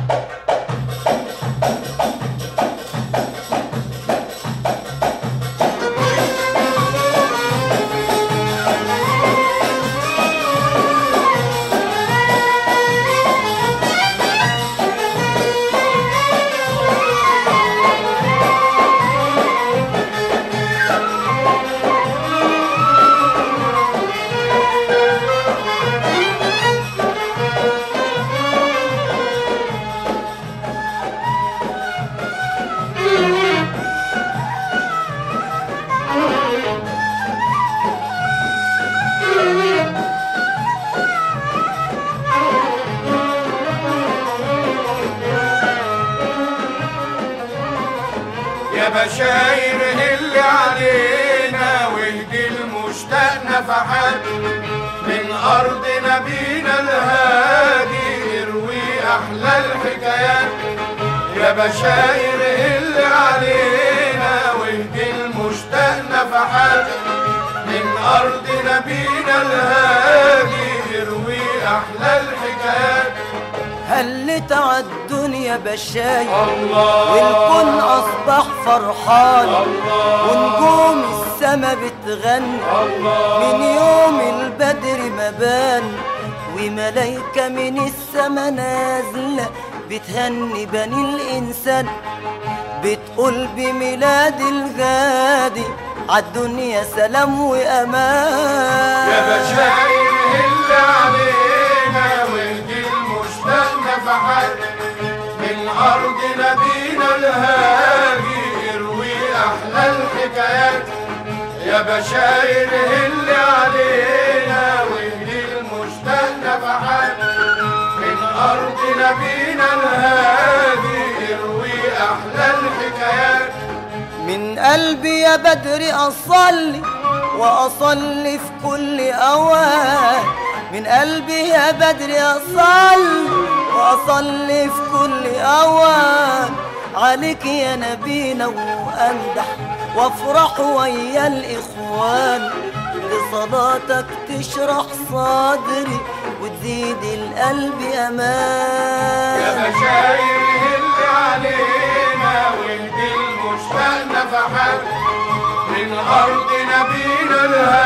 يا بشاير اللي علينا واهدي المشتاق نفحات من أرض نبينا الهادي اروي أحلى الحكايات يا بشاير اللي علينا واهدي المشتاق نفحات من أرض نبينا الهادي اروي أحلى الحكايات هلت عالدنيا بشاي الله والكون أصبح فرحان الله ونجوم السما بتغني من يوم البدر ما بان وملايكة من السما نازلة بتهني بني الإنسان بتقول بميلاد الغادي عالدنيا سلام وأمان يا بشاير اللي علينا واهدي المشتاق نفحات من أرض نبينا الهادي اروي أحلى الحكايات يا بشاير اللي علينا واهدي المشتاق نفحات من أرض نبينا الهادي اروي أحلى الحكايات من قلبي يا بدر أصلي وأصلي في كل أوان من قلبي يا بدر أصلي وأصلي في كل أوان عليك يا نبينا وأمدح وافرح ويا الإخوان بصلاتك تشرح صدري وتزيد القلب يا أمان بشاير اللي علينا واهدي المشتاق نفحات من أرض نبينا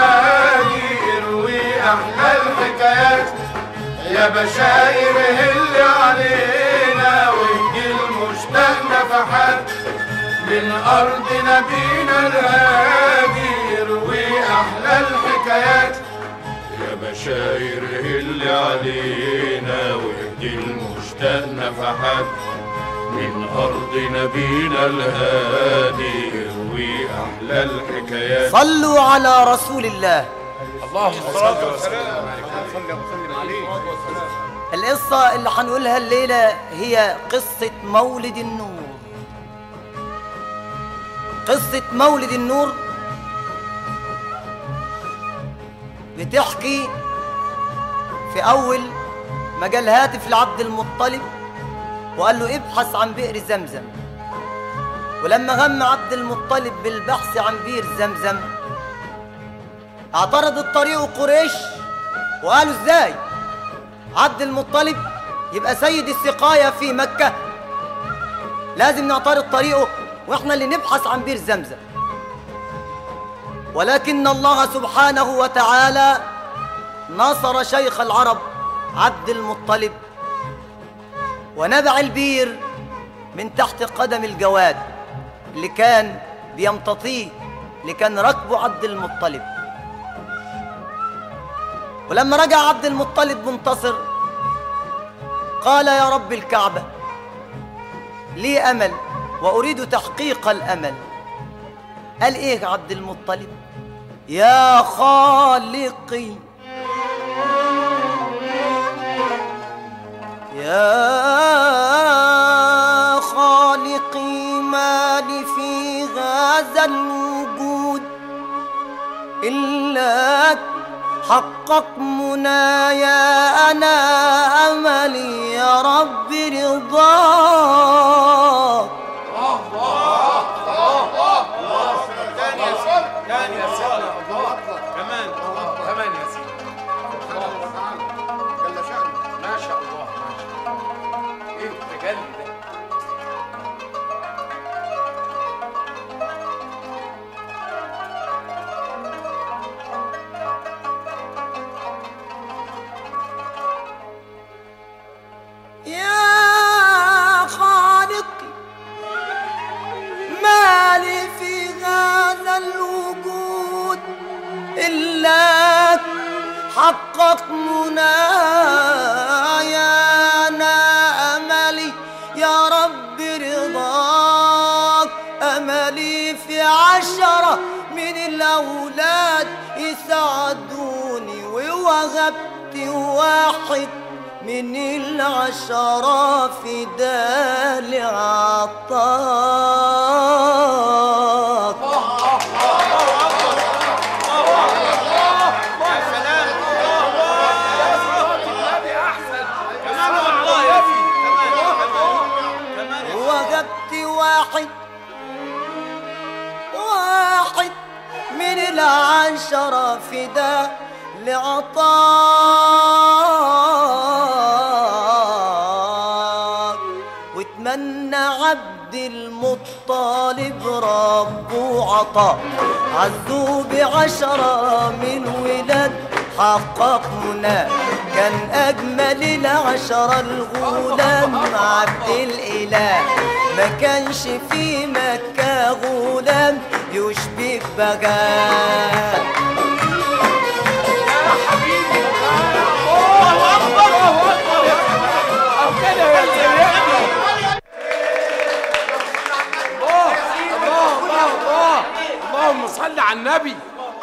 الهادي اروي أحلى الحكايات يا بشاير اللي علينا واهدي المشتاق نفحات من أرض نبينا الهادي اروي أحلى الحكايات يا بشاير اللي علينا واهدي المشتاق نفحات من أرض نبينا الهادي اروي أحلى الحكايات صلوا على رسول الله القصة اللي هنقولها الليلة هي قصة مولد النور قصة مولد النور بتحكي في أول ما جال هاتف لعبد المطلب وقال له ابحث عن بئر زمزم ولما غم عبد المطلب بالبحث عن بئر زمزم اعترضت طريقه قريش وقالوا ازاي عبد المطلب يبقى سيد السقاية في مكة لازم نعترض طريقه واحنا اللي نبحث عن بير زمزم ولكن الله سبحانه وتعالى نصر شيخ العرب عبد المطلب ونبع البير من تحت قدم الجواد اللي كان بيمتطيه اللي كان ركبه عبد المطلب ولما رجع عبد المطلب منتصر قال يا رب الكعبة لي أمل وأريد تحقيق الأمل قال إيه عبد المطلب يا خالقي يا خالقي ما لي في هذا الوجود إلا حقق منايا أنا أملي يا رب رضاك تاني يا سيدنا الله كمان كمان يا سيدي جل شأنه ما شاء الله ما شاء الله ايه غني ده يا خالقي ما لي في هذا الوجود إلا حقق منايا أنا أملي يا رب رضاك أملي في عشرة من الأولاد يساعدوني ووهبت واحد من العشرة في دال عطاك يا سلام كمان والله يا سيدي كمان كمان كمان يا وجبت واحد واحد من العشرة في ده لعطاك واتمنى عبد المطلب ربه عطا عزوه بعشرة من ولاد حقق منى كان أجمل العشرة الغلام عبد الإله ما كانش في مكة غلام يشبه بغاه أو كده يا سيدي الله الله الله الله اللهم صل على النبي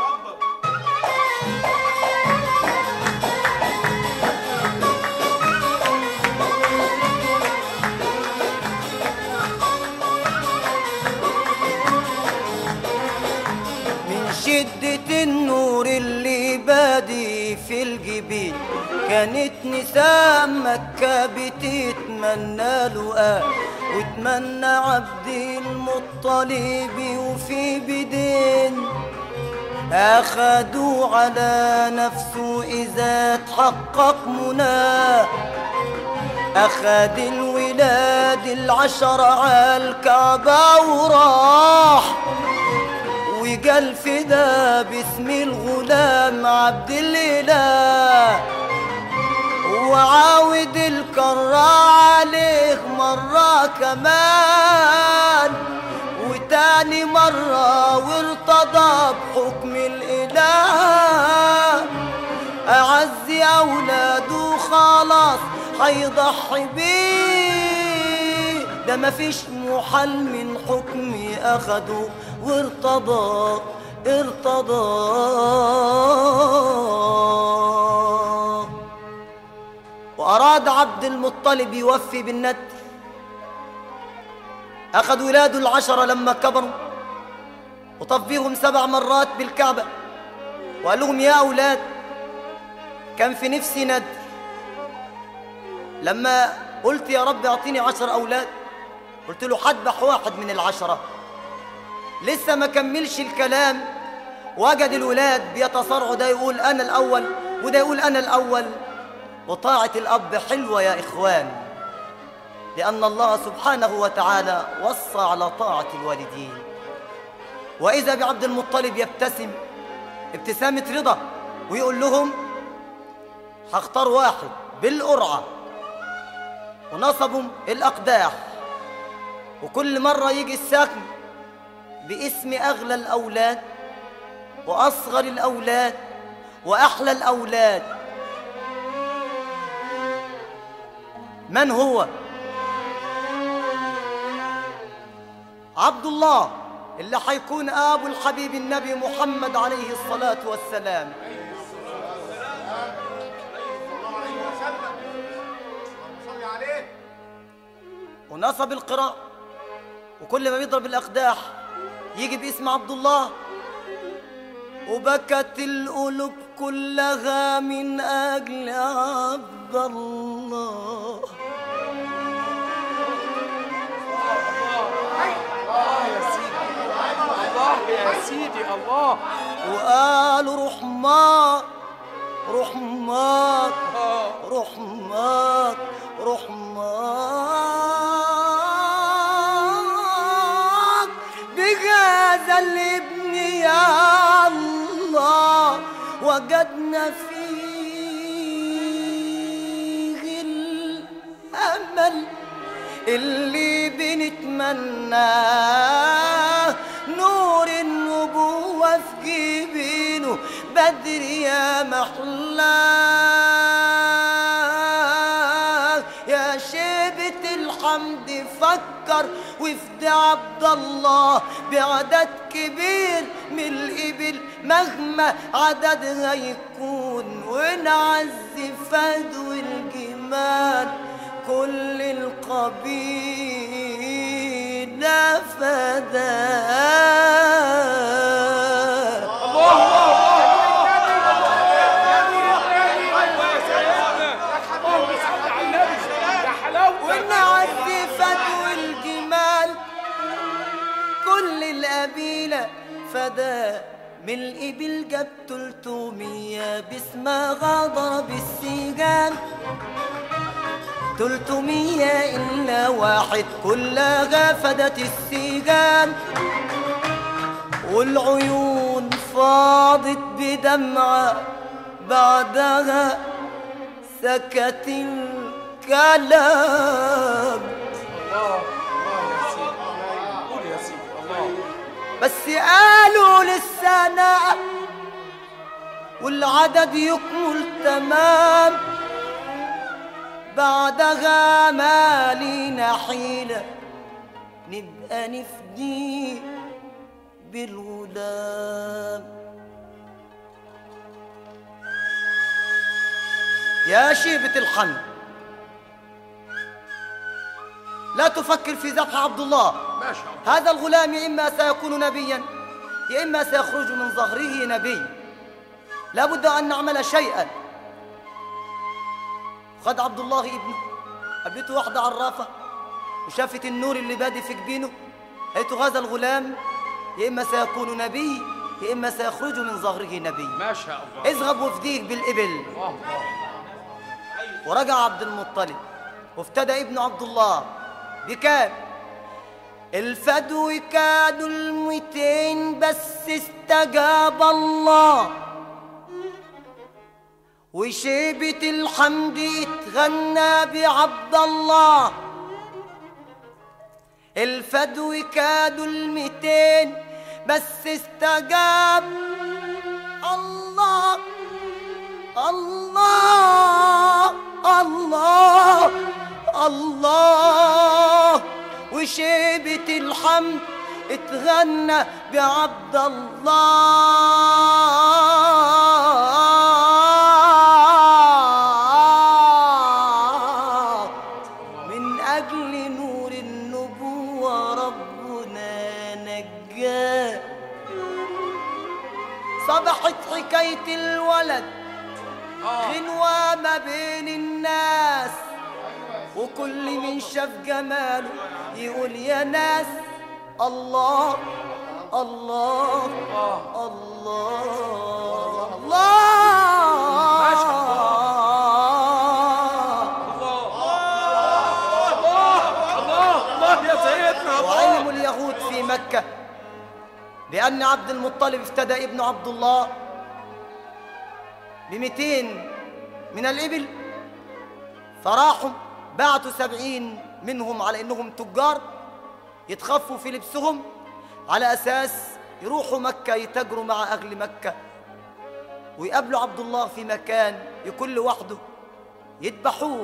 من شدة النور اللي بادي في الجبين كانت نساء مكة بتتمنى لقاه وتمنى عبد المطلب وفي بدين أخدوا على نفسه إذا تحقق مناه أخد الولاد العشرة عالكعبة وراح وقال فدا باسم الغلام عبد الإله وعاود الكرة عليه مرة كمان وتاني مرة وارتضى بحكم الإله أعز أولاده خلاص هيضحي بيه ده مفيش محل من حكمي أخده وارتضى ارتضى وأراد عبد المطلب يوفي بالند أخذ ولاده العشرة لما كبروا وطف بيهم سبع مرات بالكعبة وقال لهم يا أولاد كان في نفسي ند لما قلت يا رب أعطيني عشر أولاد قلت له حذبح واحد من العشرة لسه ما كملش الكلام وجد الولاد بيتصارعوا ده يقول أنا الأول وده يقول أنا الأول وطاعة الأب حلوة يا إخوان لأن الله سبحانه وتعالى وصى على طاعة الوالدين وإذا بعبد المطلب يبتسم ابتسامة رضا ويقول لهم هختار واحد بالقرعة ونصبوا الأقداح وكل مرة يجي السكن باسم أغلى الأولاد وأصغر الأولاد وأحلى الأولاد من هو؟ عبد الله اللي حيكون أبو الحبيب النبي محمد عليه الصلاة والسلام صلي عليه ونصب القراء وكل ما بيضرب الأقداح يجي باسم عبد الله وبكت القلوب كلها من أجل عبد الله الله يا سيدي الله وقالوا رحمات رحمات آه. رحمات رحمات هذا الابن يا الله وجدنا فيه الأمل اللي بنتمناه نور النبوة في جبينه بدر يا محلاه يا شيبة الحمد فكر وفد عبد الله بعدد كبير من الإبل مهما عددها يكون ونعز فدو الجمال كل القبيلة فداه ونعز فدو الجمال كل القبيلة فدا من الإبل جاب تلتمية باسمها ضرب السجان تلتمية إلا واحد كلها فدت السجان والعيون فاضت بدمعة بعدها سكت الكلام قول يا سيدي الله بس قالوا للسنة والعدد يكمل تمام بعدها ما لينا حيلة نبقى نفدي بالغلام يا شيبة الحن لا تفكر في ذبح عبد الله ما شاء الله هذا الغلام يا إما سيكون نبيا يا إما سيخرج من ظهره نبي لابد أن نعمل شيئا خد عبد الله ابنه قابلته واحدة عرافة وشافت النور اللي بادي في جبينه قالت هذا الغلام يا إما سيكون نبي يا إما سيخرج من ظهره نبي ما شاء الله اذهب وافديك بالإبل الله الله ورجع عبد المطلب وافتدى ابن عبد الله بكام الفدو كادوا الميتين بس استجاب الله وشيبة الحمد اتغنى بعبد الله الفدو كادوا الميتين بس استجاب الله الله الله الله وشيبة الحمد اتغنى بعبد الله من أجل نور النبوة ربنا نجاه صبحت حكاية الولد غنوة ما بين الناس وكل من شاف جماله يقول يا ناس الله الله الله ما شاء الله الله الله يا سيدنا الله وعلم اليهود في مكة بأن عبد المطلب افتدى ابن عبد الله بمئتين من الإبل فراحوا بعتوا سبعين منهم على إنهم تجار يتخفوا في لبسهم على أساس يروحوا مكة يتاجروا مع أهل مكة ويقابلوا عبد الله في مكان يكون لوحده يذبحوه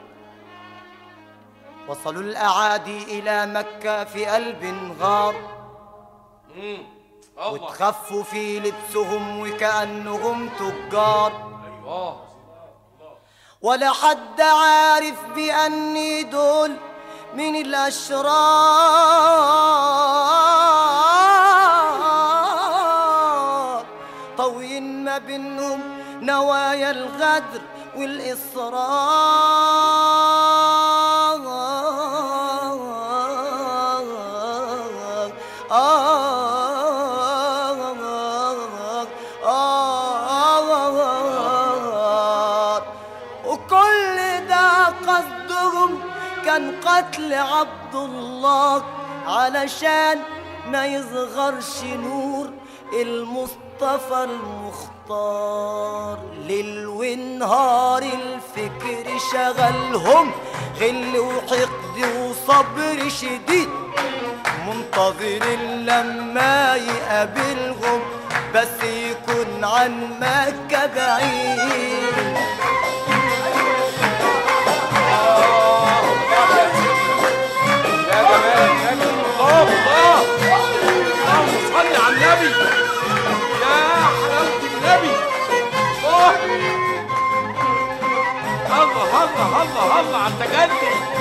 وصلوا الأعادي إلى مكة في قلب غار مم. الله وتخفوا في لبسهم وكأنهم تجار الله ولا حد عارف بأني دول من الأشرار طوين ما بينهم نوايا الغدر والإصرار وكل ده قصدهم كان قتل عبد الله علشان ما يصغرش نور المصطفى المختار ليل ونهار الفكر شغلهم غل وحقد وصبر شديد منتظر لما يقابلهم بس يكون عن مكة بعيد يا جمال يا جمال الله الله اللهم صل على النبي يا حلاوة النبي الله الله الله الله الله على التجدد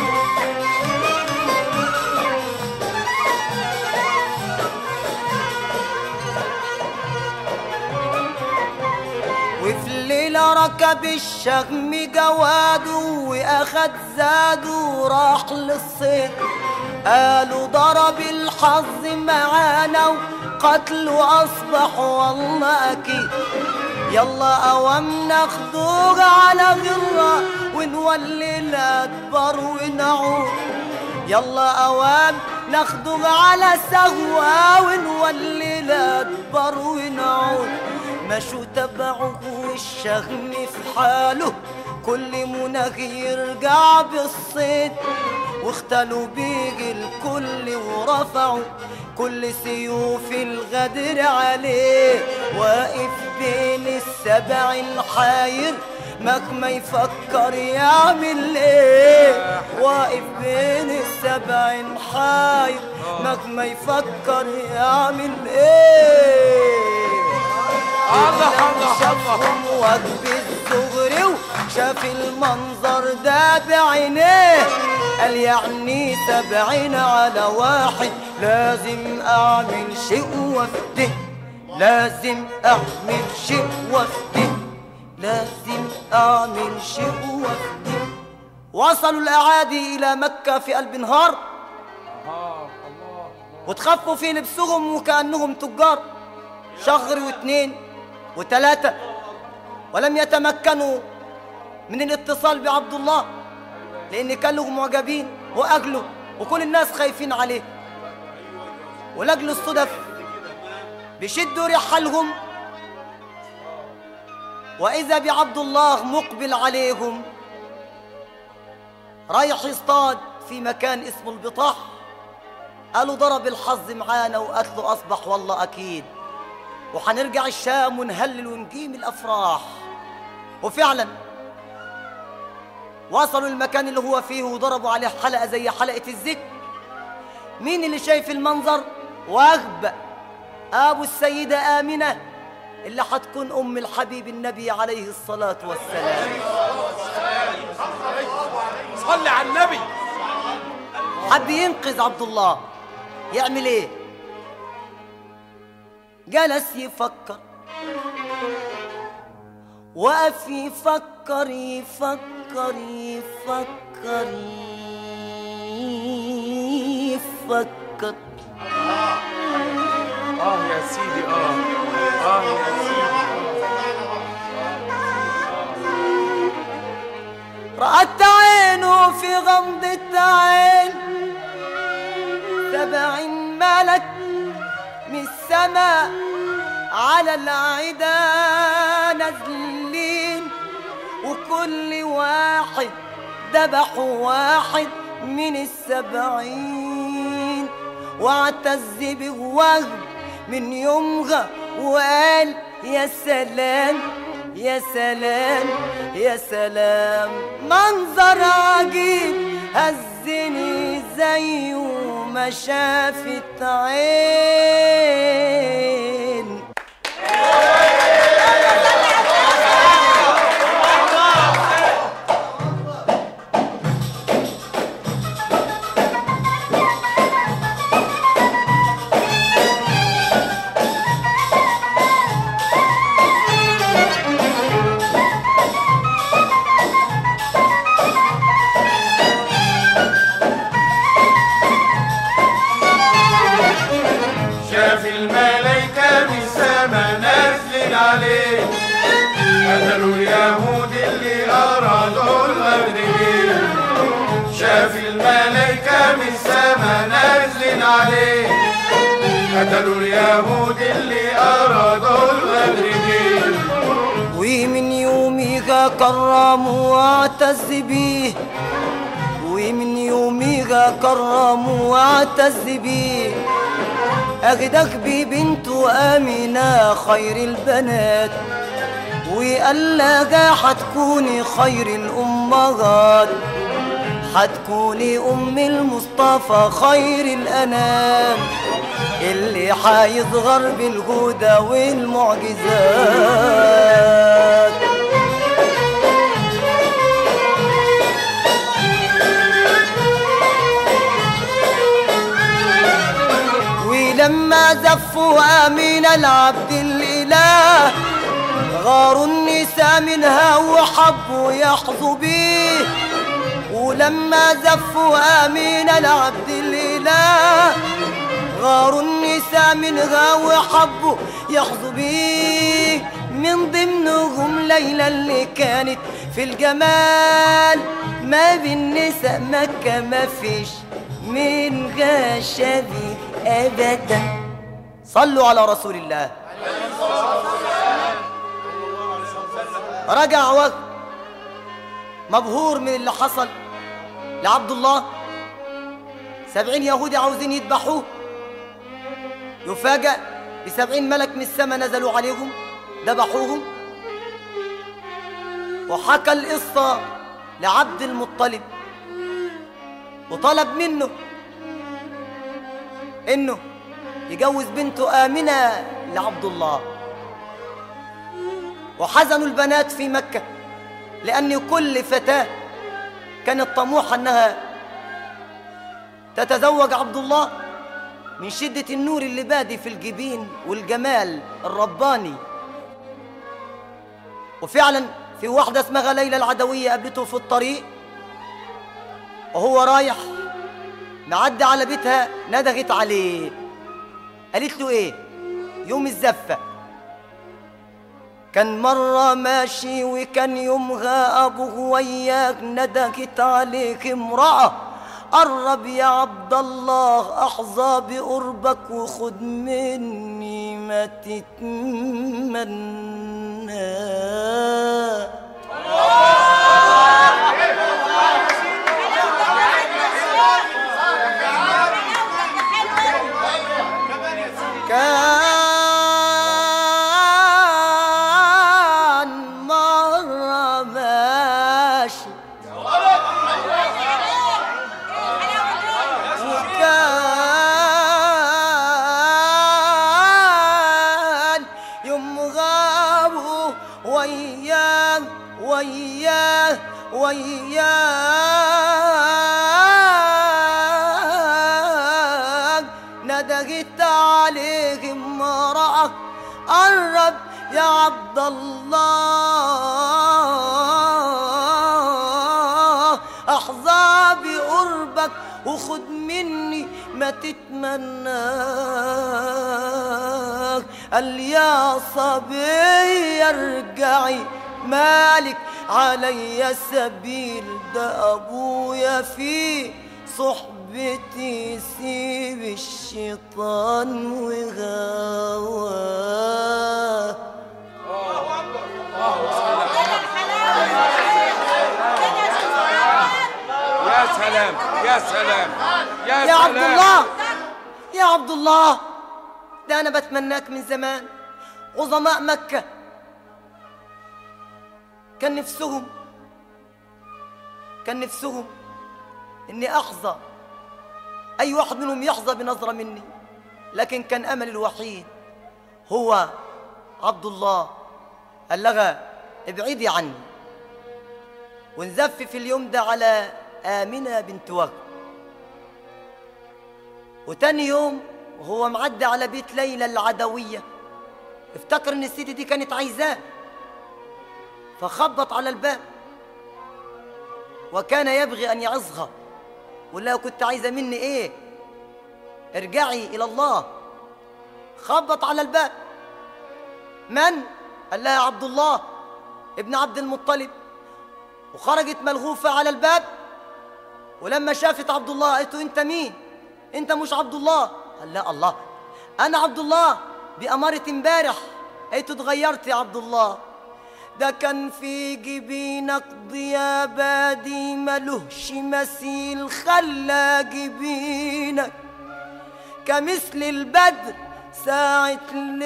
وفي الليلة ركب الشهم جواده وأخد زاده وراح للصيد قالوا ضرب الحظ معانا وقتله أصبح والله أكيد يلا أوام ناخدوه على غرة ونولي الأكبر ونعود يلا أوام ناخدوه على سهوة ونولي الأكبر ونعود مشوا تبعه والشغم في حاله كل مناخ يرجع بالصيد واختلوا بيه الكل ورفعوا كل سيوف الغدر عليه واقف بين السبع الحاير مهما يفكر يعمل ايه واقف بين السبع الحاير مهما يفكر يعمل ايه الله الله الله شافهم وجب الصغر وشاف المنظر ده بعينيه قال يعني سبعين على واحد لازم اعمل شيء وافده لازم اعمل شيء وافده لازم اعمل شيء وافده وصلوا الاعادي الى مكه في قلب نهار وتخفوا في لبسهم وكانهم تجار شهر واثنين وثلاثة ولم يتمكنوا من الاتصال بعبد الله لأن كانوا معجبين وأجله وكل الناس خايفين عليه ولأجل الصدف بشدوا رحالهم وإذا بعبد الله مقبل عليهم رايح يصطاد في مكان اسمه البطاح قالوا ضرب الحظ معانا وقتله أصبح والله أكيد وحنرجع الشام ونهلل ونقيم الافراح وفعلا وصلوا المكان اللي هو فيه وضربوا عليه حلقه زي حلقه الذكر مين اللي شايف المنظر واغبى ابو السيده امنه اللي حتكون ام الحبيب النبي عليه الصلاه والسلام صل على النبي حب ينقذ عبد الله يعمل ايه جلس يفكر وقف يفكر يفكر يفكر يفكر اه يا سيدي اه اه يا سيدي رأت عينه في غمضة عين سبعين ملك من السماء على العدا نازلين وكل واحد ذبح واحد من السبعين واعتز بوهب من يومها وقال يا سلام يا سلام يا سلام منظر عجيب هزني زيه ما شافت عين شاف الملايكة من السما نازلين عليه قتلوا اليهود اللي أرادوا الغدر بيه شاف الملايكة من السما نازلين عليه قتلوا اليهود اللي أرادوا المغربين ومن يوميها كرموا واعتز بيه ومن يوميها كرموا واعتز بيه أخدك ببنته آمنة خير البنات وقال لها حتكوني خير الأمهات حتكوني أم المصطفى خير الأنام اللي حيظهر بالهدى والمعجزات ولما زفوا آمين العبد الإله غاروا النساء منها وحبوا يحظوا بيه ولما زفوا آمين العبد الإله غاروا النساء منها وحبوا يحظوا بيه من ضمنهم ليلى اللي كانت في الجمال ما بين نساء مكة ما فيش منها شبيه أبدا صلوا على رسول الله رجع وقت مبهور من اللي حصل لعبد الله سبعين يهودي عاوزين يذبحوه يفاجأ بسبعين ملك من السماء نزلوا عليهم ذبحوهم وحكى القصة لعبد المطلب وطلب منه انه يجوز بنته آمنة لعبد الله وحزنوا البنات في مكة لأن كل فتاة كانت طموحة أنها تتزوج عبد الله من شدة النور اللي بادي في الجبين والجمال الرباني وفعلا في واحدة اسمها ليلى العدوية قابلته في الطريق وهو رايح معدي على بيتها ندغت عليه قالت له ايه يوم الزفة كان مرة ماشي وكان يومها أبوه وياك ندغت عليك امرأة قرب يا عبد الله أحظى بقربك وخد مني ما تتمنى كان مرة ماشي وكان يوم غابوا وياه وياه وياه ندغت عليه امرأة قرب يا عبد الله احظى بقربك وخد مني ما تتمناك قال يا صبي ارجعي مالك علي سبيل ده ابويا في صحبتي سيب الشيطان وغواه يا سلام يا سلام يا, يا عبد سلام. الله يا عبد الله ده انا بتمناك من زمان عظماء مكة كان نفسهم كان نفسهم اني احظى اي واحد منهم يحظى بنظرة مني لكن كان امل الوحيد هو عبد الله قال لها ابعدي عني ونزف في اليوم ده على آمنة بنت وهب وتاني يوم وهو معدي على بيت ليلى العدوية افتكر ان الست دي كانت عايزاه فخبط على الباب وكان يبغي ان يعظها ولا لها كنت عايزه مني ايه ارجعي الى الله خبط على الباب من قال لها عبد الله ابن عبد المطلب وخرجت ملغوفه على الباب ولما شافت عبد الله قالت له انت مين انت مش عبد الله قال لا الله انا عبد الله بأمارة امبارح ايت اتغيرت يا عبد الله ده كان في جبينك ضياء بادي ملهش مثيل خلى جبينك كمثل البدر ساعة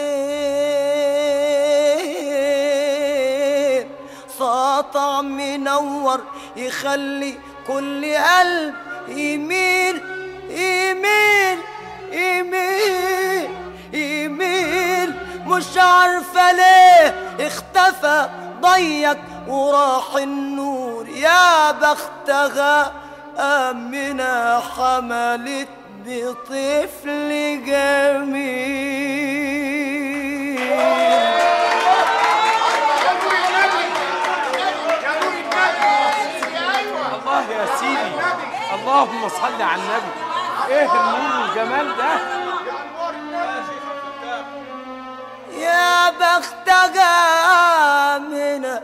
الليل ساطع منور يخلي كل قلب يميل يميل يميل يميل مش عارفة ليه اختفى ضيق وراح النور يا بختها أمنا حملت بطفل جميل الله يا سيدي اللهم صل على النبي ايه النور والجمال ده يا بختها آمنة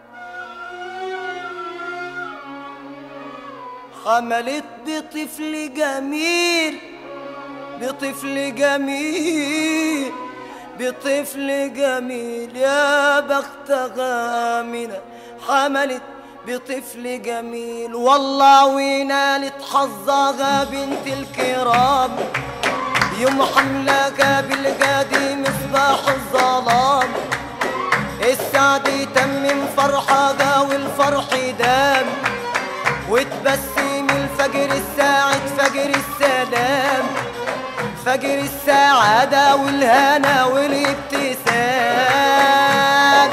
حملت بطفل جميل بطفل جميل بطفل جميل يا بختها آمنة حملت بطفل جميل والله ونالت حظها بنت الكرام يوم حملك بالقادي مصباح الظلام السعد يتمم فرحها والفرح دام وتبسم الفجر الساعد فجر السلام فجر السعادة والهنا والابتسام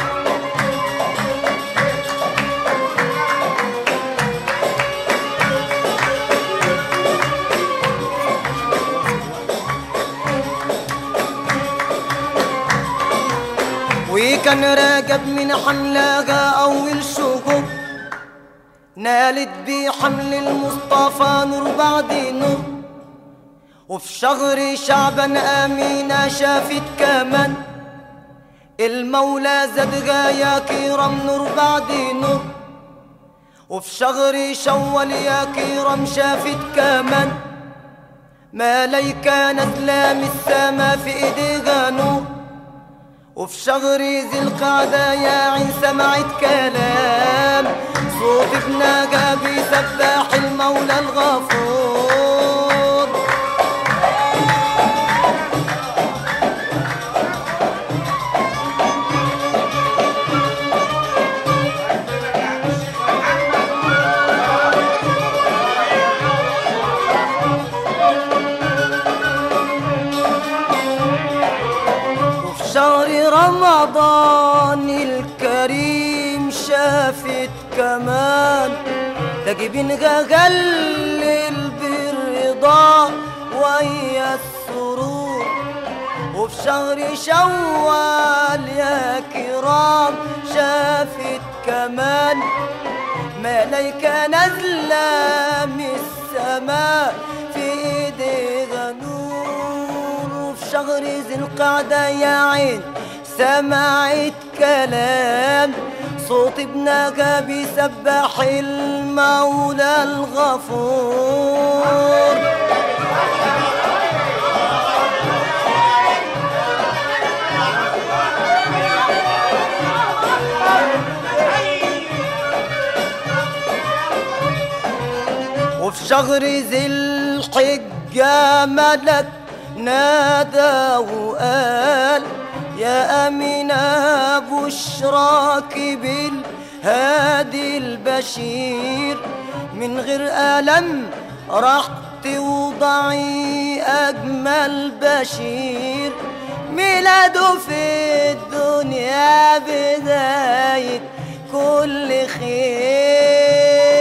وكان راقب من حملها أول شهور نالت بحمل المصطفى نور بعد نور وفي شهر شعبان أمينة شافت كمان المولى زادها يا كرام نور بعد نور وفي شهر شوال يا كرام شافت كمان ملايكة نازلة من السما في ايديها نور وفي شهر ذي القعدة يا عين سمعت كلام صوت ابنها بيسبح المولى الغفور وفي شهر رمضان الكريم شافت كمان ده جبينها غلل بالرضا ويا السرور وفي شهر شوال يا كرام شافت كمان ملايكة نازلة من السماء في ايديها نور وفي شهر ذي القعدة يا عين سمعت كلام صوت ابنها بيسبح المولى الغفور وفي شهر ذي الحجة ملك نادى وقال يا أمينة بشراك بالهادي البشير من غير ألم راح توضعي أجمل بشير ميلاده في الدنيا بداية كل خير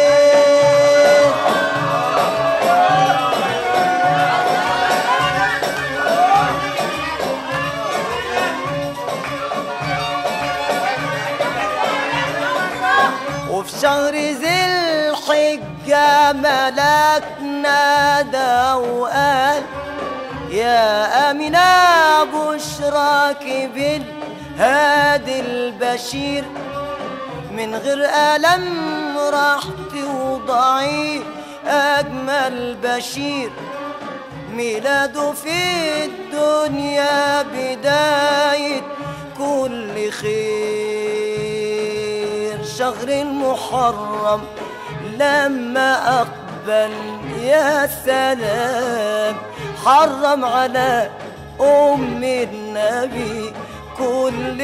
وفي شهر ذي الحجة ملاك نادى وقال يا أمينة بشراك بالهادي البشير من غير ألم راح توضعي أجمل بشير ميلاده في الدنيا بداية كل خير شهر المحرم لما أقبل يا سلام حرم على أم النبي كل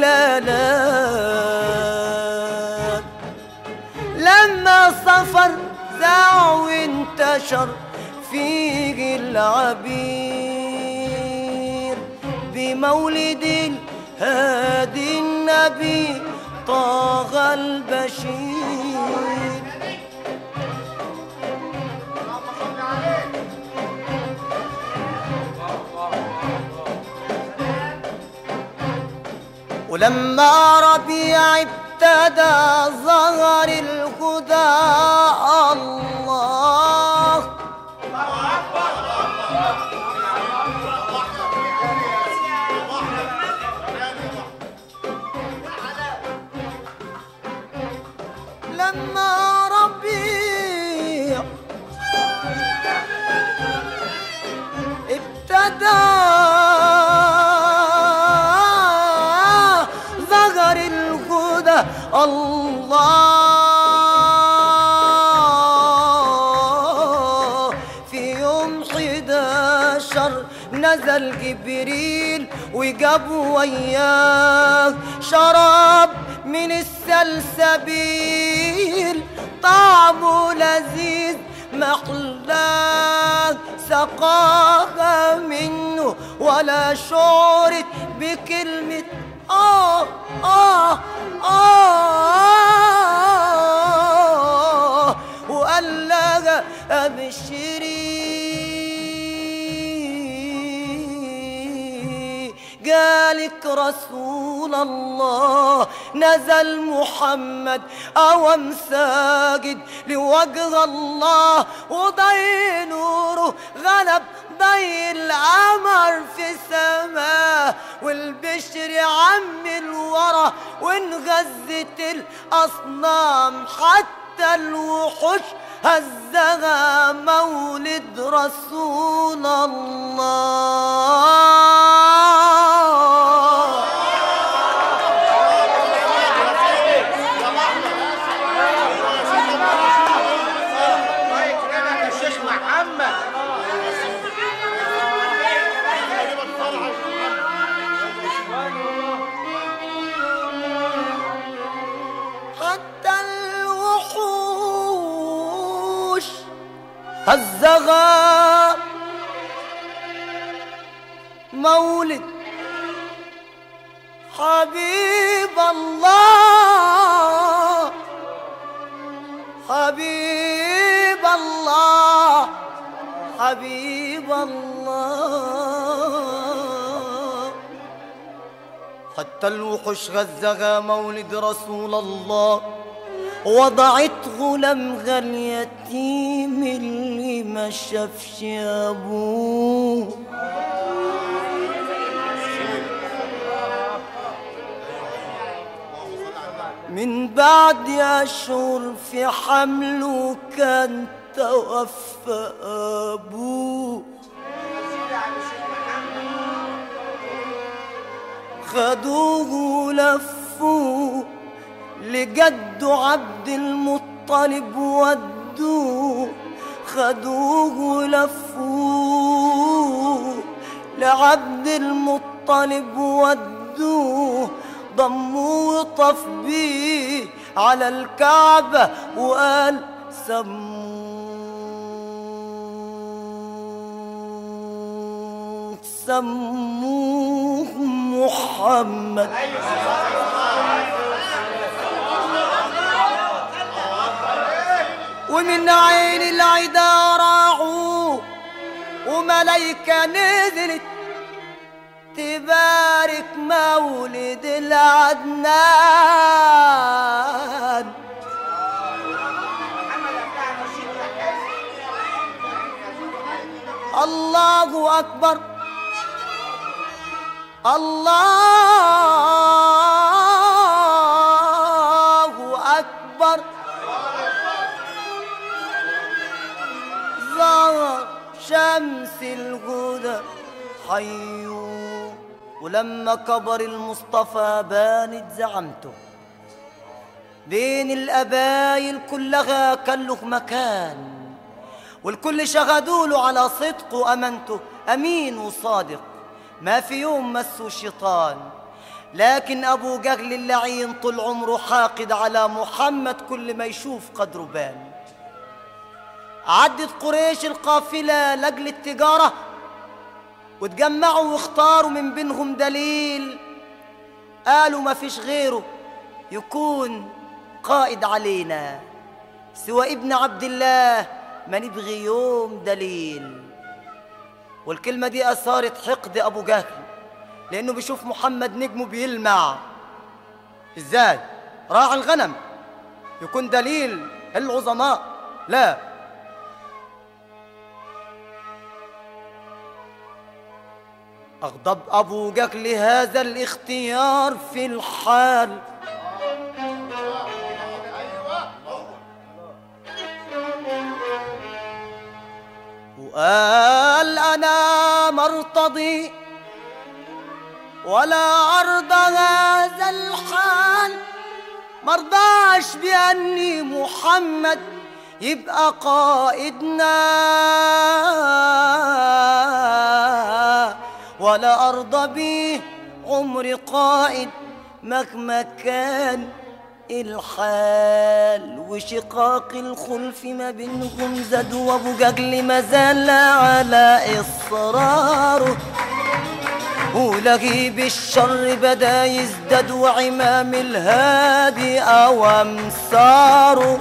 الآلام لما سافر ذاع وانتشر فيه العبير بمولد الهادي النبي طه البشير ولما ربيع ابتدى ظهر الهدى الله لما ربيع ابتدى ظهر الهدى الله في يوم حداشر نزل جبريل وجاب وياه شراب من السلسبيل طعمه لذيذ محلاه سقاها منه ولا شعرت بكلمة آه آه آه وقال لها أبشري جالك رسول الله نزل محمد أوام ساجد لوجه الله وضي نوره غلب ضي القمر في سماه والبشر عم الورى وانغزت الأصنام حتى الوحوش هزها مولد رسول الله الله يكرمك يا شيخ محمد حتى الوحوش هزغا مولد حبيب الله حبيب الله حبيب الله حتى الوحوش غزغا مولد رسول الله وضعت غلامها اليتيم اللي ما شافش ابوه من بعد اشهر في حمله كان توفى ابوه خدوه ولفوه لجد عبد المطلب ودوه خدوه ولفوه لعبد المطلب ودوه ضموه وطف بيه على الكعبة وقال سموه سموه محمد ومن عين العدا راعوا وملايكة نزلت تبارك مولد العدنان الله أكبر الله أكبر ظهر شاهد شمس الهدى حيو ولما كبر المصطفى بانت زعمته بين القبايل كلها كان له مكان والكل شهدوا له على صدقه وأمانته أمين وصادق ما في يوم مسه شيطان لكن أبو جهل اللعين طول عمره حاقد على محمد كل ما يشوف قدره بان عدت قريش القافلة لأجل التجارة وتجمعوا واختاروا من بينهم دليل قالوا ما فيش غيره يكون قائد علينا سوى ابن عبد الله ما نبغي يوم دليل والكلمة دي أثارت حقد أبو جهل لأنه بيشوف محمد نجمه بيلمع إزاي؟ راعي الغنم يكون دليل العظماء لا أغضب أبو جهل هذا الاختيار في الحال وقال أنا مرتضي ولا أرضى هذا الحال مرضاش بأني محمد يبقى قائدنا ولا أرضى بيه عمري قائد مهما كان الحال وشقاق الخلف ما بينهم زاد وابو جهل ما زال على اصراره ولغيب الشر بدا يزداد وعمام الهادي او امساره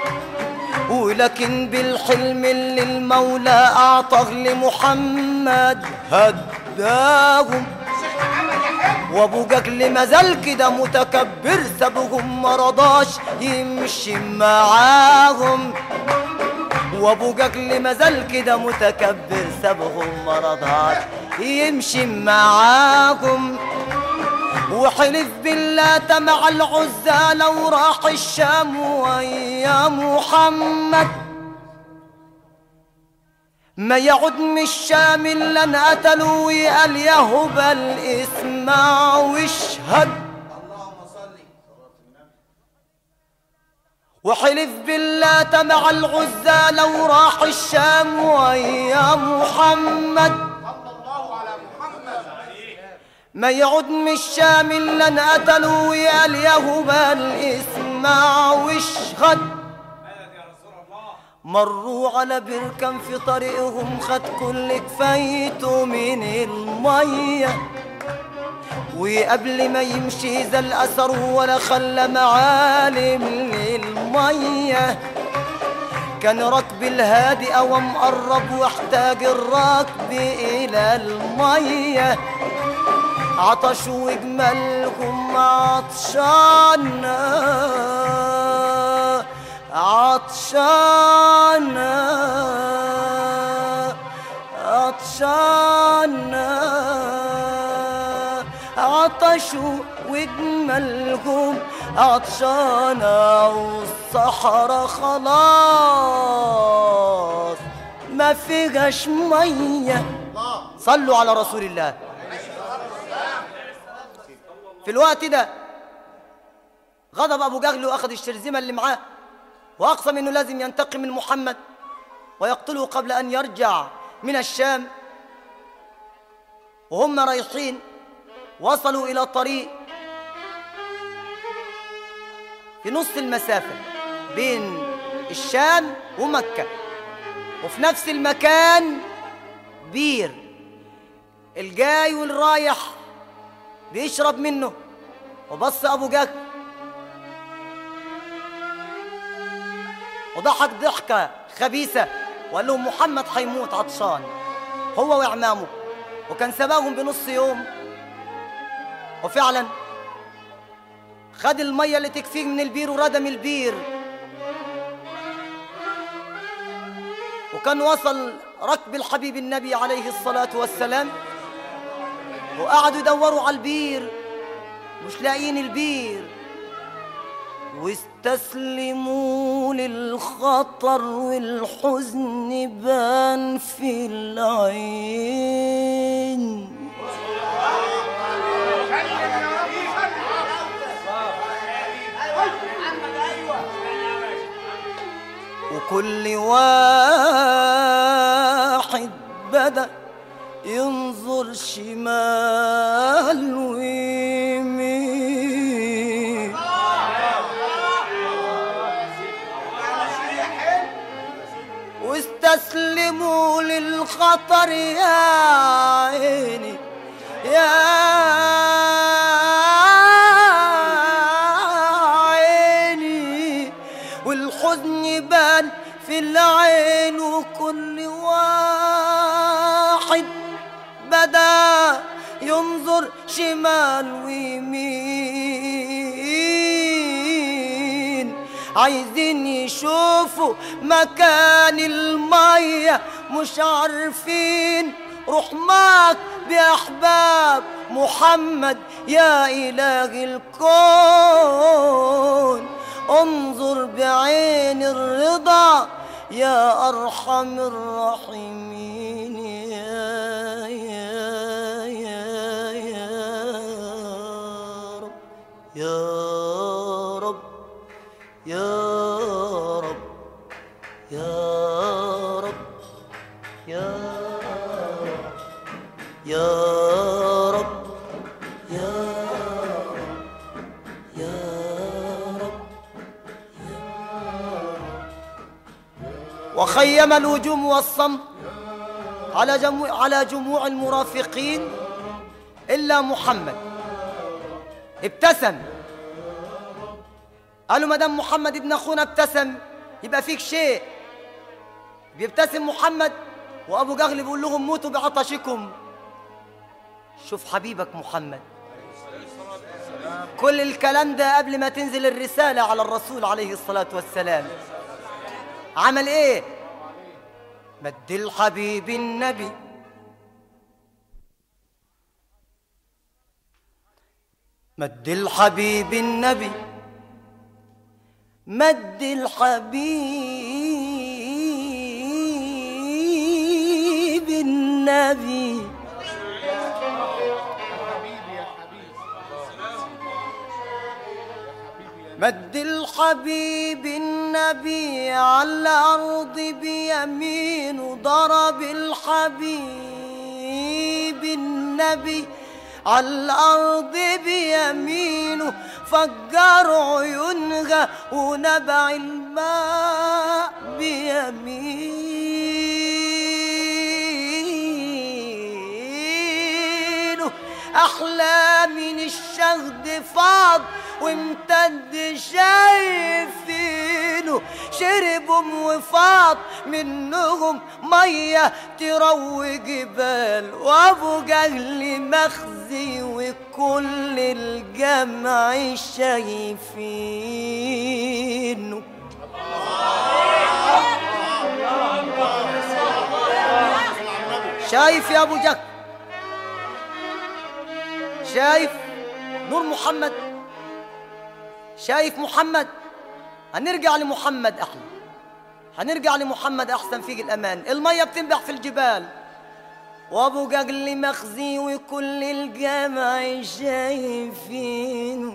ولكن بالحلم اللي المولى اعطاه لمحمد هداهم وابو جهل مازال كده متكبر سابهم مرضاش يمشي معاهم وابو جهل مازال كده متكبر سابهم مرضاش يمشي معاهم وحلف بالله مع العزى لو راح الشام ويا محمد ما يعد من الشام الا انقتلوا وقال يا هبل اسمع واشهد وحلف بالله مع العزى لو راح الشام ويا محمد ما يعد من الشام الا انقتلوا وقال يا هبل اسمع واشهد مروا على بركان في طريقهم خد كل كفايته من المية وقبل ما يمشي ذا الأثر ولا خلى معالم للمية كان ركب الهادي أو مقرب واحتاج الركب إلى المية عطشوا وجمالهم عطشانا عطشانا عطشانا عطشوا وجمالهم عطشانا والصحراء خلاص ما فيهاش ميه صلوا على رسول الله في الوقت ده غضب ابو جهل واخذ الشرذمه اللي معاه واقسم انه لازم ينتقم من محمد ويقتله قبل ان يرجع من الشام وهم رايحين وصلوا الى طريق في نص المسافه بين الشام ومكه وفي نفس المكان بير الجاي والرايح بيشرب منه وبص ابو جهل وضحك ضحكة خبيثة وقال لهم محمد هيموت عطشان هو وإعمامه وكان سباهم بنص يوم وفعلا خد المية اللي تكفيه من البير وردم البير وكان وصل ركب الحبيب النبي عليه الصلاة والسلام وقعدوا يدوروا على البير مش لاقيين البير واستسلموا للخطر والحزن بان في العين وكل واحد بدأ ينظر شمال ويمين واستسلموا للخطر يا عيني يا عيني والحزن بان في العين وكل واحد بدا ينظر شمال ويمين عايزين يشوفوا مكان المية مش عارفين روح معك بأحباب محمد يا إله الكون انظر بعين الرضا يا أرحم الراحمين يا يا يا يا رب يا رب يا رب يا رب يا رب يا رب يا رب وخيم الهجوم والصمت على جموع على جموع المرافقين الا محمد ابتسم قالوا ما دام محمد ابن اخونا ابتسم يبقى فيك شيء بيبتسم محمد وابو جهل بيقول لهم موتوا بعطشكم شوف حبيبك محمد كل الكلام ده قبل ما تنزل الرسالة على الرسول عليه الصلاة والسلام عمل ايه مد الحبيب النبي مد الحبيب النبي مد الحبيب النبي مد الحبيب النبي على الأرض بيمينه ضرب الحبيب النبي على الأرض بيمينه فجر عيونها ونبع الماء بيمينه أحلى من الشهد فاض وامتد شايفينه شربهم وفاض منهم مية تروي جبال وابو جهل مخزي وكل الجمع شايفينه شايف يا ابو جهل شايف نور محمد شايف محمد هنرجع لمحمد احلى هنرجع لمحمد احسن فيك الامان الميه بتنبع في الجبال وابو جهل مخزي وكل الجمع شايفينه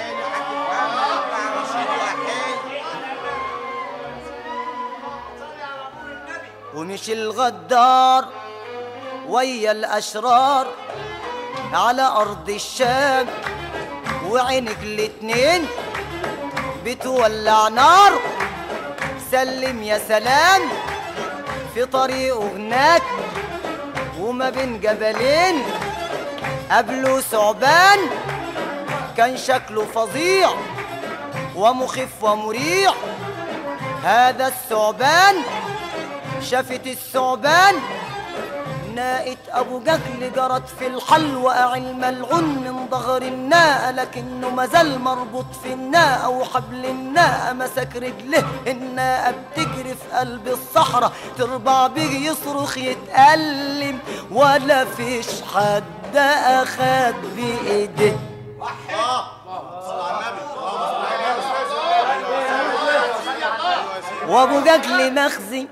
ومش الغدار ويا الاشرار على ارض الشام وعينك الاتنين بتولع نار سلم يا سلام في طريقه هناك وما بين جبلين قبله ثعبان كان شكله فظيع ومخف ومريع هذا الثعبان شافت الثعبان ناقة أبو جهل جرت في الحل وقع الملعون من ظهر الناقة لكنه مازال مربوط في الناقة وحبل الناقة مسك رجله الناقة بتجري في قلب الصحراء تربع بيه يصرخ يتألم ولا فيش حد أخد بإيديه وابو جدل مخزي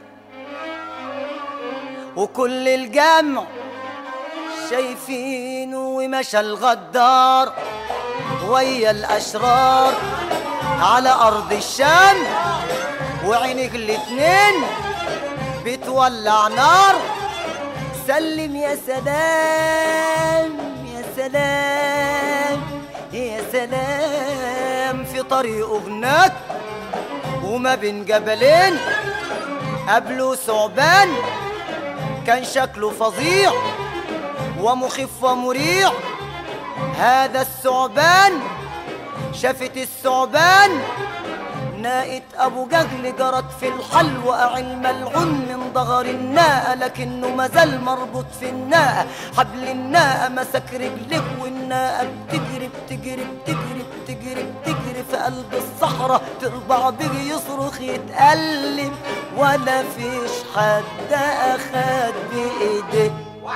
وكل الجمع شايفينه ومشى الغدار ويا الاشرار على ارض الشام وعينك الاتنين بتولع نار سلم يا سلام يا سلام يا سلام في طريقه هناك وما بين جبلين قبله ثعبان كان شكله فظيع ومخيف ومريع هذا الثعبان شافت الثعبان ناقة أبو جهل جرت في الحل وقع الملعون من ظهر الناقة لكنه مازال مربوط في الناقة حبل الناقة مسك رجله والناقة بتجري بتجري بتجري بتجري بتجري في قلب الصحراء تربع به يصرخ يتألم ولا فيش حد أخد بإيديه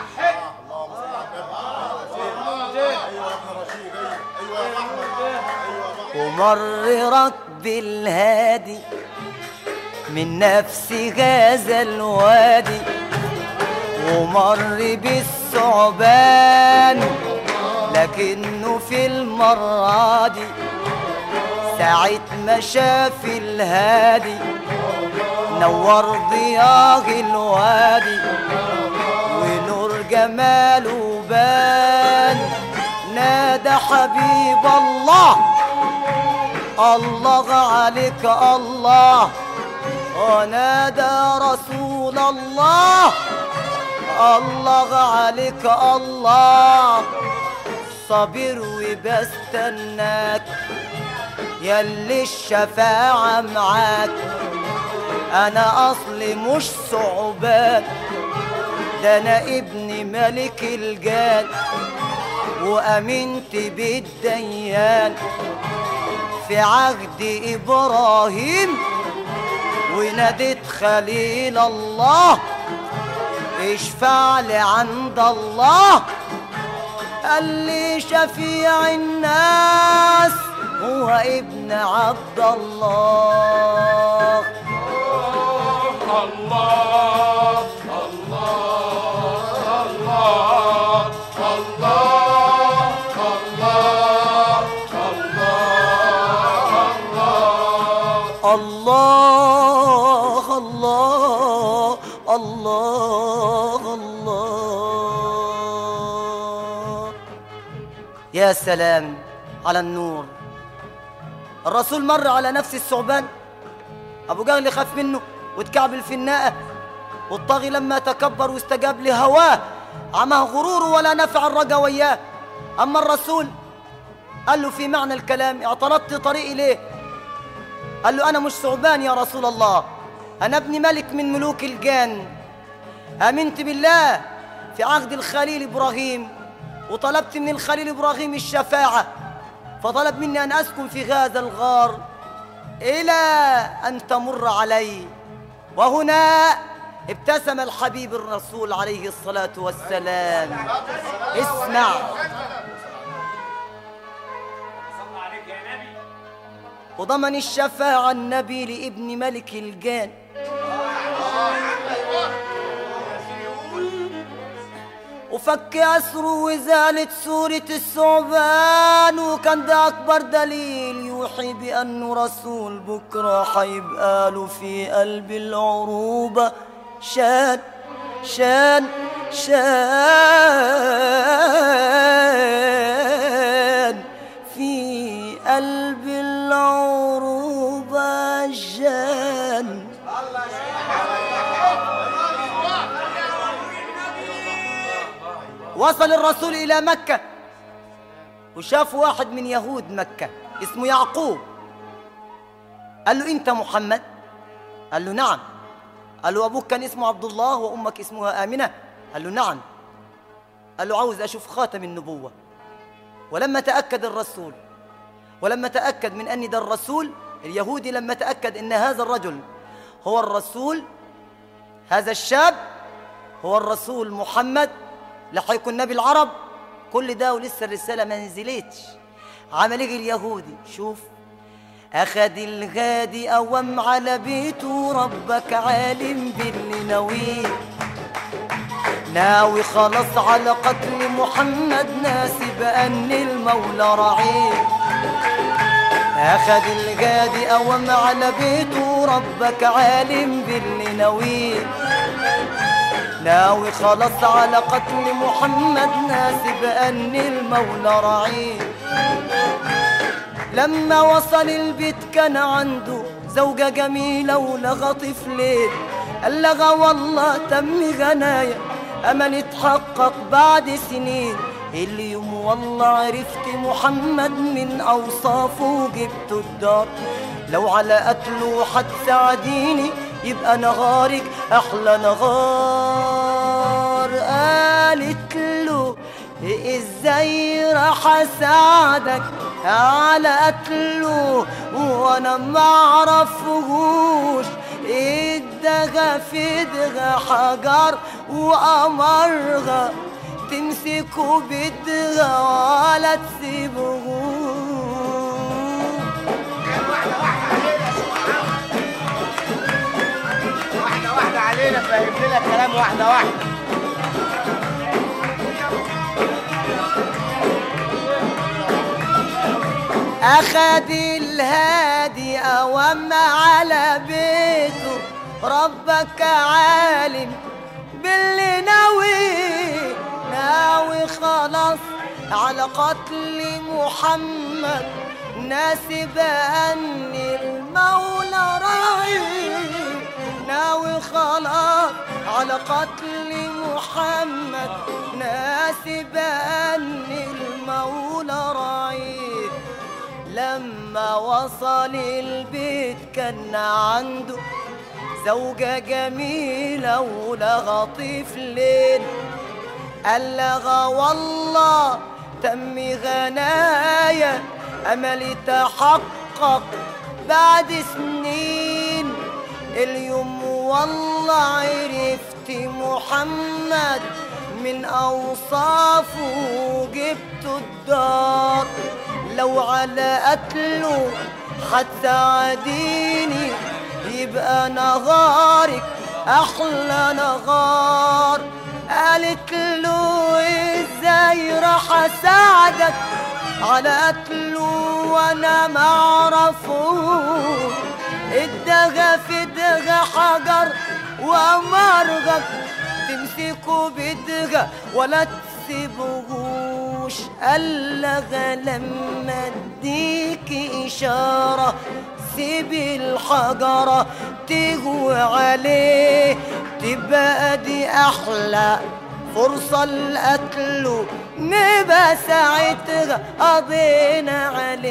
ومر ركب الهادي من نفس هذا الوادي ومر بالثعبان لكنه في المرة دي ساعة ما شاف الهادي نور ضياء الوادي ونور جماله بان نادى حبيب الله الله عليك الله ونادى رسول الله الله عليك الله صبر وبستناك يلي الشفاعة معاك أنا أصلي مش صعوبات ده أنا ابن ملك الجان وأمنت بالديان في عهد إبراهيم وناديت خليل الله اشفع لي عند الله قال لي شفيع الناس هو ابن عبد الله الله الله الله الله الله الله الله الله يا سلام على النور الرسول مر على نفس الثعبان ابو جهل خاف منه واتكعبل في الناقه والطاغي لما تكبر واستجاب لهواه عماه غروره ولا نفع الرجا وياه اما الرسول قال له في معنى الكلام اعترضت طريقي ليه قال له أنا مش ثعبان يا رسول الله أنا ابن ملك من ملوك الجان آمنت بالله في عهد الخليل إبراهيم وطلبت من الخليل إبراهيم الشفاعة فطلب مني أن أسكن في هذا الغار إلى أن تمر علي وهنا ابتسم الحبيب الرسول عليه الصلاة والسلام اسمع وضمن الشفاعة النبي لابن ملك الجان وفك أسره وزالت سورة الثعبان وكان ده أكبر دليل يوحي بأنه رسول بكرة حيبقى له في قلب العروبة شان شان شان في قلب العروبة جان وصل الرسول إلى مكة وشاف واحد من يهود مكة اسمه يعقوب قال له أنت محمد قال له نعم قال له أبوك كان اسمه عبد الله وأمك اسمها آمنة قال له نعم قال له عاوز أشوف خاتم النبوة ولما تأكد الرسول ولما تأكد من أن ده الرسول اليهودي لما تأكد أن هذا الرجل هو الرسول هذا الشاب هو الرسول محمد لحيكون نبي العرب كل ده ولسه الرسالة ما نزلتش عمل ايه اليهودي شوف أخد الغادي أوام على بيته ربك عالم باللي ناويه ناوي خلاص على قتل محمد ناسي بأن المولى رعيه أخد الغادي أوام على بيته ربك عالم باللي ناويه ناوي خلاص على قتل محمد ناسي بأن المولى رعيه لما وصل البيت كان عنده زوجة جميلة ولغى طفلين قال لغى والله تم غنايا أمل اتحقق بعد سنين اليوم والله عرفت محمد من أوصافه وجبت الدار لو على قتله هتساعديني يبقى نهارك أحلى نهار قالت له ازاي راح اساعدك على قتله وانا ما اعرفهوش ادغى في دغى حجر وامرغى تمسكه بدغى ولا تسيبهوش واحدة واحدة علينا فهمت لك كلام واحدة واحدة أخد الهادي أوام على بيته ربك عالم باللي ناوي ناوي خلاص على قتل محمد ناسب أن المولى راعي ناوي خلاص على قتل محمد ناسب أن المولى راعي لما وصل البيت كان عنده زوجة جميلة ولغى طفلين قال لغى والله تم غنايا أملي تحقق بعد سنين اليوم والله عرفت محمد من أوصافه جبت الدار لو على قتله هتساعديني يبقى نهارك أحلى نهار قالت له ازاي راح اساعدك على قتله وانا ما اعرفه الدغى في دغى حجر ومرغك تمسكه بدغى ولا تسيبهوش قال لغى لما اديك اشاره سيب الحجره تهوي عليه تبقى دي احلى فرصة لقتله نبقى ساعتها قضينا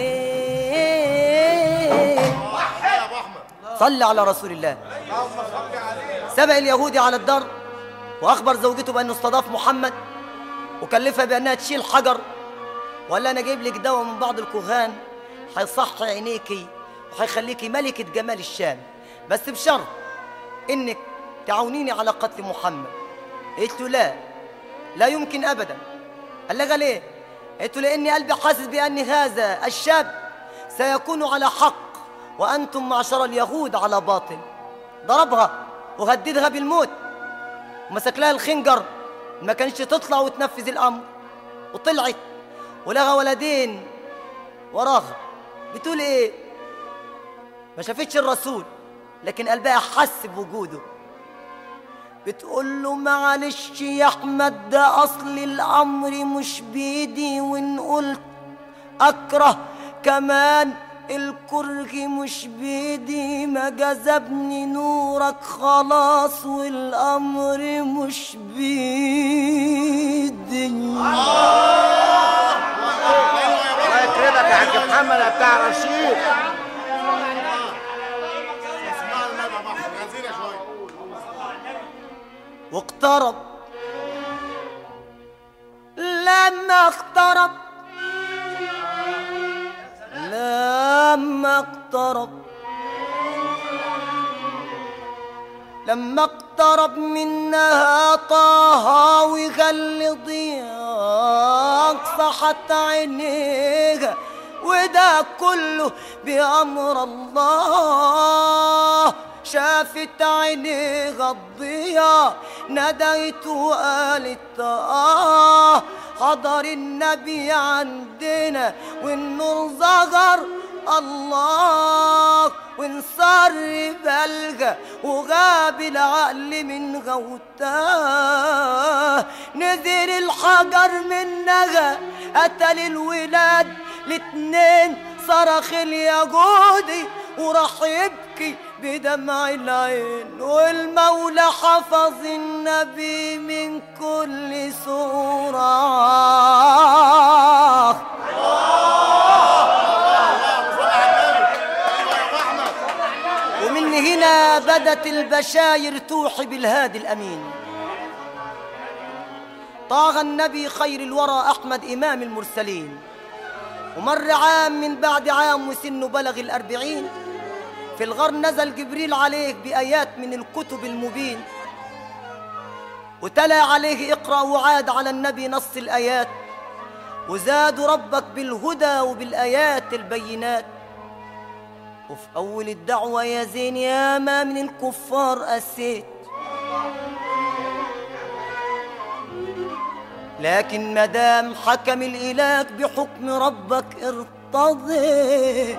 عليه صلى على رسول الله سبق اليهودي على الدار واخبر زوجته بانه استضاف محمد وكلفها بانها تشيل حجر وقال لها انا جايب لك دواء من بعض الكهان هيصحي عينيكي وهيخليكي ملكة جمال الشام بس بشرط انك تعاونيني على قتل محمد قلت له لا لا يمكن ابدا قال لها ليه قلت له لاني قلبي حاسس بان هذا الشاب سيكون على حق وانتم معشر اليهود على باطل ضربها وهددها بالموت ومسك لها الخنجر ما كانش تطلع وتنفذ الامر وطلعت ولغى ولدين وراها بتقول ايه ما شافتش الرسول لكن قلبها حس بوجوده بتقول له معلش يا احمد ده اصل الامر مش بايدي وان قلت اكره كمان الكره مش بايدي ما جذبني نورك خلاص والامر مش بايدي الله يكرمك يا حاج محمد يا بتاع رشيد اسمع النبي يا محمد عايزين شويه واقترب لما اقترب لما اقترب لما اقترب منها طه وغل ضياق صحت عينيها وده كله بأمر الله شافت عيني غضية نديت وقالت آه حضر النبي عندنا والنور ظهر الله وانصر بلغة وغاب العقل من غوتاه نزل الحجر منها قتل الولاد الاتنين صرخ اليهودي وراح يبكي بدمع العين والمولى حفظ النبي من كل سورة ومن هنا بدت البشاير توحي بالهادي الأمين طاغ النبي خير الورى أحمد إمام المرسلين ومر عام من بعد عام وسنه بلغ الأربعين في الغار نزل جبريل عليه بآيات من الكتب المبين وتلا عليه اقرأ وعاد على النبي نص الآيات وزاد ربك بالهدى وبالآيات البينات وفي أول الدعوة يا زين يا ما من الكفار أسيت لكن مدام حكم الإله بحكم ربك ارتضيت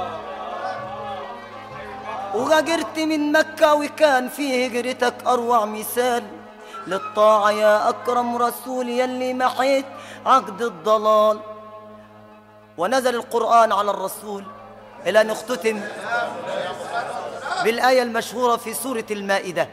وغجرت من مكة وكان في هجرتك أروع مثال للطاعة يا أكرم رسول يلي محيت عقد الضلال ونزل القرآن على الرسول إلى أن اختتم بالآية المشهورة في سورة المائدة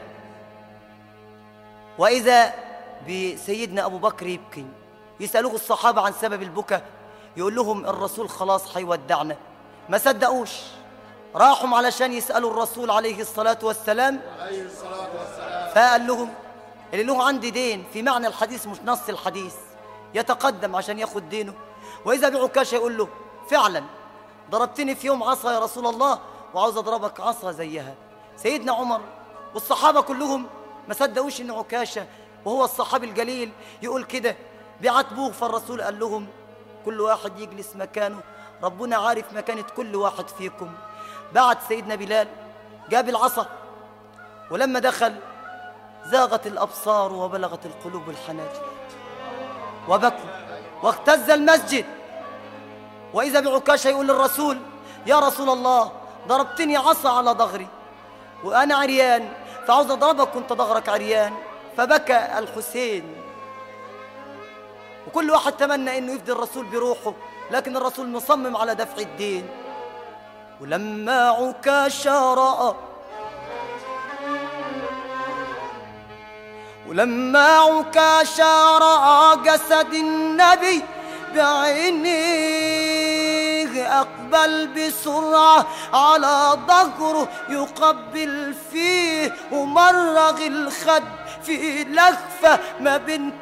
وإذا بسيدنا أبو بكر يبكي يسألوه الصحابة عن سبب البكاء يقول لهم الرسول خلاص حيودعنا ما صدقوش راحوا علشان يسألوا الرسول عليه الصلاة والسلام فقال لهم اللي له عندي دين في معنى الحديث مش نص الحديث يتقدم عشان ياخد دينه وإذا بعكاشة يقول له فعلا ضربتني في يوم عصا يا رسول الله وعاوز أضربك عصا زيها سيدنا عمر والصحابة كلهم ما صدقوش إن عكاشة وهو الصحابي الجليل يقول كده بيعاتبوه فالرسول قال لهم كل واحد يجلس مكانه ربنا عارف مكانة كل واحد فيكم بعت سيدنا بلال جاب العصا ولما دخل زاغت الأبصار وبلغت القلوب الحناجر وبكوا واختز المسجد وإذا بعكاشة يقول للرسول يا رسول الله ضربتني عصا على ظهري وأنا عريان فعاوز أضربك وأنت ظهرك عريان فبكى الحسين وكل واحد تمنى انه يفدي الرسول بروحه لكن الرسول مصمم على دفع الدين ولما عكاشة رأى ولما عكاشة رأى جسد النبي بعينيه أقبل بسرعة على ظهره يقبل فيه ومرغ الخد في لهفة ما بين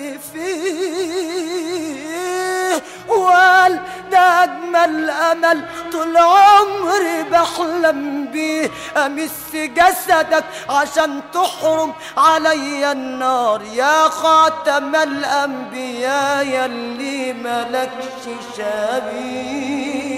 كتفيه وقال ده أجمل أمل طول عمري بحلم بيه أمس جسدك عشان تحرم عليا النار يا خاتم الأنبياء يلي ملكش شبيه